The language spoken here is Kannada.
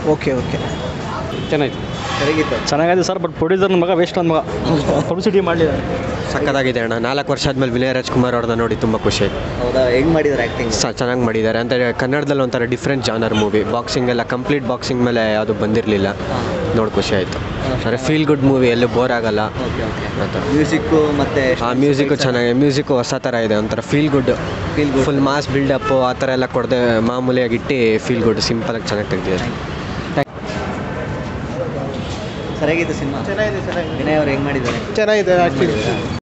ಓಕೆ ಓಕೆ ಚೆನ್ನಾಗಿತ್ತು ಸರಿಗಿತ್ತು ಚೆನ್ನಾಗಿದೆ ಸರ್ ಬಟ್ ಪ್ರೊಡ್ಯೂಸರ್ ನನ್ನ ಮಗ ವೇಸ್ಟ್ ನನ್ನ ಮಗ ಪಬ್ಲಿಸಿಟಿ ಮಾಡಲಿಲ್ಲ ಸಕ್ಕತ್ತಾಗಿದೆ ಅಣ್ಣ ನಾಲ್ಕು ವರ್ಷ ಆದಮೇಲೆ ವಿನಯ ರಾಜ್ಕುಮಾರ್ ಅವ್ರನ್ನ ನೋಡಿ ತುಂಬ ಖುಷಿ ಆಯ್ತು ಹೌದಾ ಹೆಂಗ್ ಮಾಡಿದಾರೆ ಆ್ಯಕ್ಟಿಂಗ್ ಸ ಚೆನ್ನಾಗಿ ಮಾಡಿದ್ದಾರೆ ಅಂದರೆ ಕನ್ನಡದಲ್ಲಿ ಒಂಥರ ಡಿಫ್ರೆಂಟ್ ಜಾನರ್ ಮೂವಿ ಬಾಕ್ಸಿಂಗ್ ಎಲ್ಲ ಕಂಪ್ಲೀಟ್ ಬಾಕ್ಸಿಂಗ್ ಮೇಲೆ ಅದು ಬಂದಿರಲಿಲ್ಲ ನೋಡಿ ಖುಷಿ ಆಯಿತು ಅಂದರೆ ಫೀಲ್ ಗುಡ್ ಮೂವಿ ಎಲ್ಲೂ ಬೋರ್ ಆಗಲ್ಲ ಓಕೆ ಓಕೆ ಆ ಥರ ಮ್ಯೂಸಿಕ್ಕು ಮತ್ತೆ ಆ ಮ್ಯೂಸಿಕ್ಕು ಚೆನ್ನಾಗಿ ಮ್ಯೂಸಿಕ್ಕು ಹೊಸ ಥರ ಇದೆ ಒಂಥರ feel good Feel good. Full mass buildup ಆ ಥರ ಎಲ್ಲ ಕೊಡದೆ ಮಾಮೂಲಿಯಾಗಿ ಇಟ್ಟು ಫೀಲ್ ಗುಡ್ ಸಿಂಪಲಾಗಿ ಚೆನ್ನಾಗಿ ತೆಗ್ದಿದ್ದಾರೆ ಸರಿಯಾಗಿತ್ತು ಸಿನಿಮಾ ಚೆನ್ನಾಗಿದೆ ಚೆನ್ನಾಗಿದೆ ವಿನಯ್ ಅವ್ರು ಹೆಂಗ್ ಮಾಡಿದ್ದಾರೆ ಚೆನ್ನಾಗಿದೆ ಆ್ಯಕ್ಟಿಂಗ್